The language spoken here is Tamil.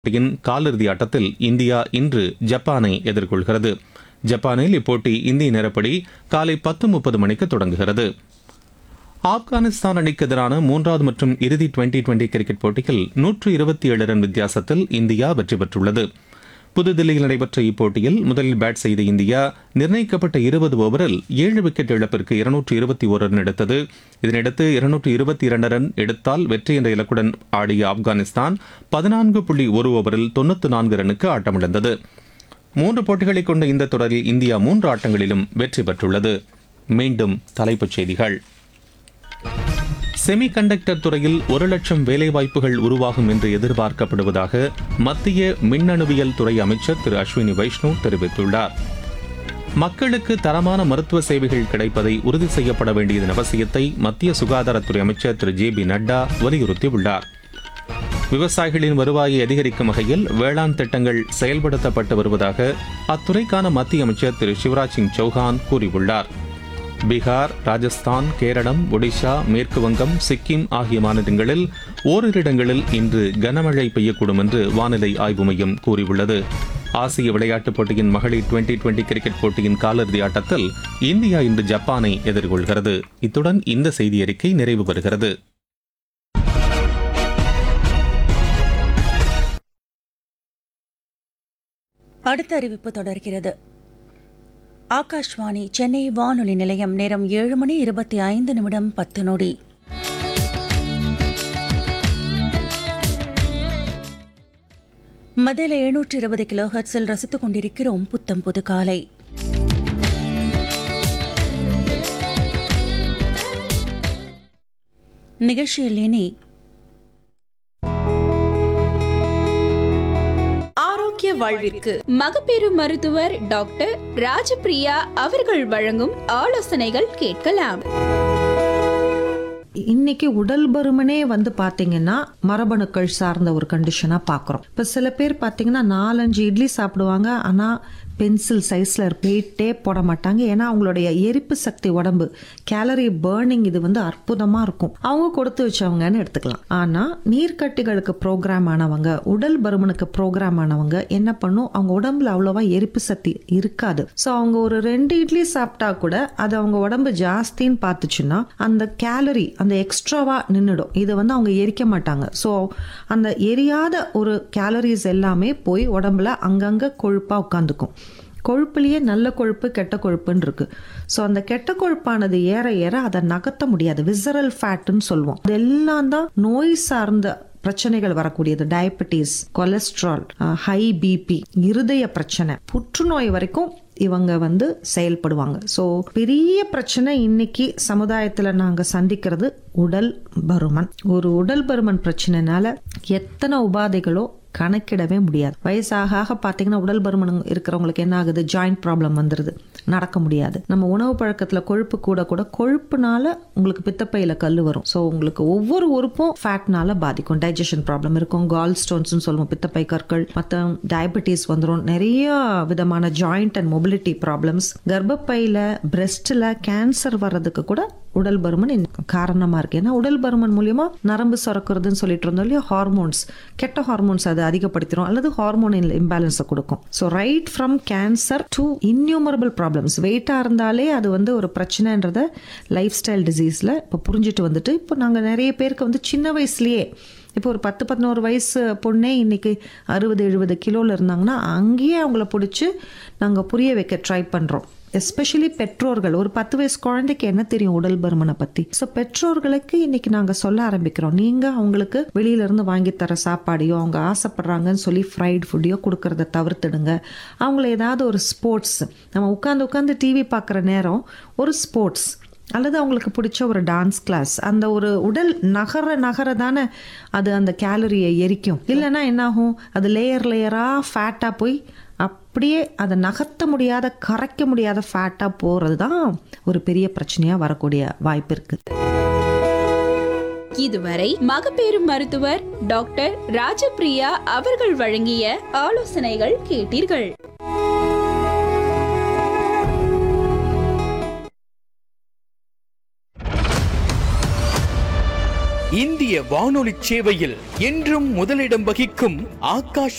போட்டியின் காலிறுதி ஆட்டத்தில் இந்தியா இன்று ஜப்பானை எதிர்கொள்கிறது ஜப்பானில் இப்போட்டி இந்திய நேரப்படி காலை பத்து முப்பது மணிக்கு தொடங்குகிறது ஆப்கானிஸ்தான் அணிக்கு எதிரான மூன்றாவது மற்றும் இறுதி டுவெண்டி டுவெண்டி கிரிக்கெட் போட்டியில் நூற்று இருபத்தி ஏழு ரன் வித்தியாசத்தில் இந்தியா வெற்றி பெற்றுள்ளது புதுதில்லியில் நடைபெற்ற இப்போட்டியில் முதலில் பேட் செய்த இந்தியா நிர்ணயிக்கப்பட்ட இருபது ஓவரில் ஏழு விக்கெட் இழப்பிற்கு இருநூற்று இருபத்தி ஒரு ரன் எடுத்தது இதனையடுத்து இருநூற்று இருபத்தி இரண்டு ரன் எடுத்தால் வெற்றி என்ற இலக்குடன் ஆடிய ஆப்கானிஸ்தான் பதினான்கு புள்ளி ஒரு ஓவரில் தொண்ணூற்று நான்கு ரனுக்கு ஆட்டமிழந்தது மூன்று போட்டிகளை கொண்ட இந்த தொடரில் இந்தியா மூன்று ஆட்டங்களிலும் வெற்றி பெற்றுள்ளது மீண்டும் தலைப்புச் செய்திகள் செமிகண்டக்டர் துறையில் ஒரு லட்சம் வேலைவாய்ப்புகள் உருவாகும் என்று எதிர்பார்க்கப்படுவதாக மத்திய மின்னணுவியல் துறை அமைச்சர் திரு அஸ்வினி வைஷ்ணவ் தெரிவித்துள்ளார் மக்களுக்கு தரமான மருத்துவ சேவைகள் கிடைப்பதை உறுதி செய்யப்பட வேண்டியதன் அவசியத்தை மத்திய சுகாதாரத்துறை அமைச்சர் திரு ஜே பி நட்டா வலியுறுத்தியுள்ளார் விவசாயிகளின் வருவாயை அதிகரிக்கும் வகையில் வேளாண் திட்டங்கள் செயல்படுத்தப்பட்டு வருவதாக அத்துறைக்கான மத்திய அமைச்சர் திரு சிவராஜ் சிங் சௌஹான் கூறியுள்ளார் பீகார் ராஜஸ்தான் கேரளம் ஒடிஷா மேற்கு வங்கம் சிக்கிம் ஆகிய மாநிலங்களில் ஓரிரு இடங்களில் இன்று கனமழை பெய்யக்கூடும் என்று வானிலை ஆய்வு மையம் கூறியுள்ளது ஆசிய விளையாட்டுப் போட்டியின் மகளிர் டுவெண்டி டுவெண்டி கிரிக்கெட் போட்டியின் காலிறுதி ஆட்டத்தில் இந்தியா இன்று ஜப்பானை எதிர்கொள்கிறது இத்துடன் இந்த செய்தி அறிக்கை நிறைவு பெறுகிறது அடுத்த அறிவிப்பு தொடர்கிறது ஆகாஷ்வாணி சென்னை வானொலி நிலையம் நேரம் ஏழு மணி இருபத்தி ஐந்து நிமிடம் பத்து நொடி மதில எழுநூற்று இருபது கிலோ ஹெர்ட்ஸில் ரசித்துக் கொண்டிருக்கிறோம் புத்தம் புது காலை நிகழ்ச்சியில் இனி ஆரோக்கிய வாழ்விற்கு மகப்பேறு மருத்துவர் டாக்டர் ராஜபிரியா அவர்கள் வழங்கும் ஆலோசனைகள் கேட்கலாம் இன்னைக்கு உடல் பருமனே வந்து பாத்தீங்கன்னா மரபணுக்கள் சார்ந்த ஒரு கண்டிஷனா பாக்குறோம் இப்ப சில பேர் பாத்தீங்கன்னா நாலஞ்சு இட்லி சாப்பிடுவாங்க ஆனா பென்சில் சைஸ்ல வெயிட்டே போட மாட்டாங்க ஏன்னா அவங்களுடைய எரிப்பு சக்தி உடம்பு கேலரி பேர்னிங் இது வந்து அற்புதமா இருக்கும் அவங்க கொடுத்து வச்சவங்கன்னு எடுத்துக்கலாம் ஆனா நீர்க்கட்டிகளுக்கு ப்ரோக்ராம் ஆனவங்க உடல் பருமனுக்கு ப்ரோக்ராம் ஆனவங்க என்ன பண்ணும் அவங்க உடம்புல அவ்வளவா எரிப்பு சக்தி இருக்காது ஸோ அவங்க ஒரு ரெண்டு இட்லி சாப்பிட்டா கூட அது அவங்க உடம்பு ஜாஸ்தின்னு பார்த்துச்சுன்னா அந்த கேலரி அந்த எக்ஸ்ட்ராவா நின்றுடும் இதை வந்து அவங்க எரிக்க மாட்டாங்க ஸோ அந்த எரியாத ஒரு கேலரிஸ் எல்லாமே போய் உடம்புல அங்கங்க கொழுப்பா உட்காந்துக்கும் கொழுப்புலயே நல்ல கொழுப்பு கெட்ட கொழுப்புன்னு இருக்கு ஸோ அந்த கெட்ட கொழுப்பானது ஏற ஏற அதை நகர்த்த முடியாது விசரல் ஃபேட்டுன்னு சொல்லுவோம் இதெல்லாம் தான் நோய் சார்ந்த பிரச்சனைகள் வரக்கூடியது டயபெட்டிஸ் கொலஸ்ட்ரால் ஹை பிபி இருதய பிரச்சனை புற்றுநோய் வரைக்கும் இவங்க வந்து செயல்படுவாங்க ஸோ பெரிய பிரச்சனை இன்னைக்கு சமுதாயத்தில் நாங்கள் சந்திக்கிறது உடல் பருமன் ஒரு உடல் பருமன் பிரச்சனைனால எத்தனை உபாதைகளோ கணக்கிடவே முடியாது வயசாக ஆக பார்த்தீங்கன்னா உடல் பருமன் இருக்கிறவங்களுக்கு என்ன ஆகுது ஜாயிண்ட் ப்ராப்ளம் வந்துடுது நடக்க முடியாது நம்ம உணவு பழக்கத்தில் கொழுப்பு கூட கூட கொழுப்புனால உங்களுக்கு பித்தப்பையில கல் வரும் ஸோ உங்களுக்கு ஒவ்வொரு உறுப்பும் ஃபேட்னால பாதிக்கும் டைஜஷன் ப்ராப்ளம் இருக்கும் கால் ஸ்டோன்ஸ்னு சொல்லுவோம் பித்தப்பை கற்கள் மற்ற டயபெட்டிஸ் வந்துடும் நிறைய விதமான ஜாயிண்ட் அண்ட் மொபிலிட்டி ப்ராப்ளம்ஸ் கர்ப்பப்பையில பிரெஸ்ட்ல கேன்சர் வர்றதுக்கு கூட உடல் பருமன் இந்த காரணமா இருக்கு ஏன்னா உடல் பருமன் மூலியமா நரம்பு சுரக்கிறதுன்னு சொல்லிட்டு இருந்தோம் இல்லையா ஹார்மோன்ஸ் கெட்ட ஹார்மோன்ஸ் அது அதிகப்படுத்திடும் அல்லது ஹார்மோன் இம்பேலன்ஸை கொடுக்கும் so right from cancer to innumerable problems வெயிட்டாக இருந்தாலே அது வந்து ஒரு பிரச்சனைன்றத லைஃப் ஸ்டைல் டிசீஸில் இப்போ புரிஞ்சுட்டு வந்துட்டு இப்போ நாங்கள் நிறைய பேருக்கு வந்து சின்ன வயசுலயே இப்போ ஒரு பத்து பதினோரு வயசு பொண்ணே இன்னைக்கு அறுபது எழுபது கிலோவில் இருந்தாங்கன்னா அங்கேயே அவங்கள பிடிச்சி நாங்கள் புரிய வைக்க ட்ரை பண்ணுறோம் எஸ்பெஷலி பெற்றோர்கள் ஒரு பத்து வயசு குழந்தைக்கு என்ன தெரியும் உடல் பருமனை பத்தி ஸோ பெற்றோர்களுக்கு இன்னைக்கு நாங்க சொல்ல ஆரம்பிக்கிறோம் நீங்க அவங்களுக்கு வெளியில இருந்து வாங்கி தர சாப்பாடையோ அவங்க ஆசைப்படுறாங்கன்னு சொல்லி ஃப்ரைட் ஃபுட்டையோ கொடுக்கறத தவிர்த்துடுங்க அவங்கள ஏதாவது ஒரு ஸ்போர்ட்ஸ் நம்ம உட்காந்து உட்காந்து டிவி பார்க்குற நேரம் ஒரு ஸ்போர்ட்ஸ் அல்லது அவங்களுக்கு பிடிச்ச ஒரு டான்ஸ் கிளாஸ் அந்த ஒரு உடல் நகர நகர தானே அது அந்த கேலரியை எரிக்கும் இல்லைன்னா என்னாகும் அது லேயர் லேயராக ஃபேட்டாக போய் அப்படியே அதை நகர்த்த முடியாத கரைக்க முடியாத ஃபேட்டாக போகிறது தான் ஒரு பெரிய பிரச்சனையாக வரக்கூடிய வாய்ப்பு இருக்குது இதுவரை மகப்பேறு மருத்துவர் டாக்டர் ராஜபிரியா அவர்கள் வழங்கிய ஆலோசனைகள் கேட்டீர்கள் இந்திய வானொலி சேவையில் என்றும் முதலிடம் வகிக்கும் ஆகாஷ்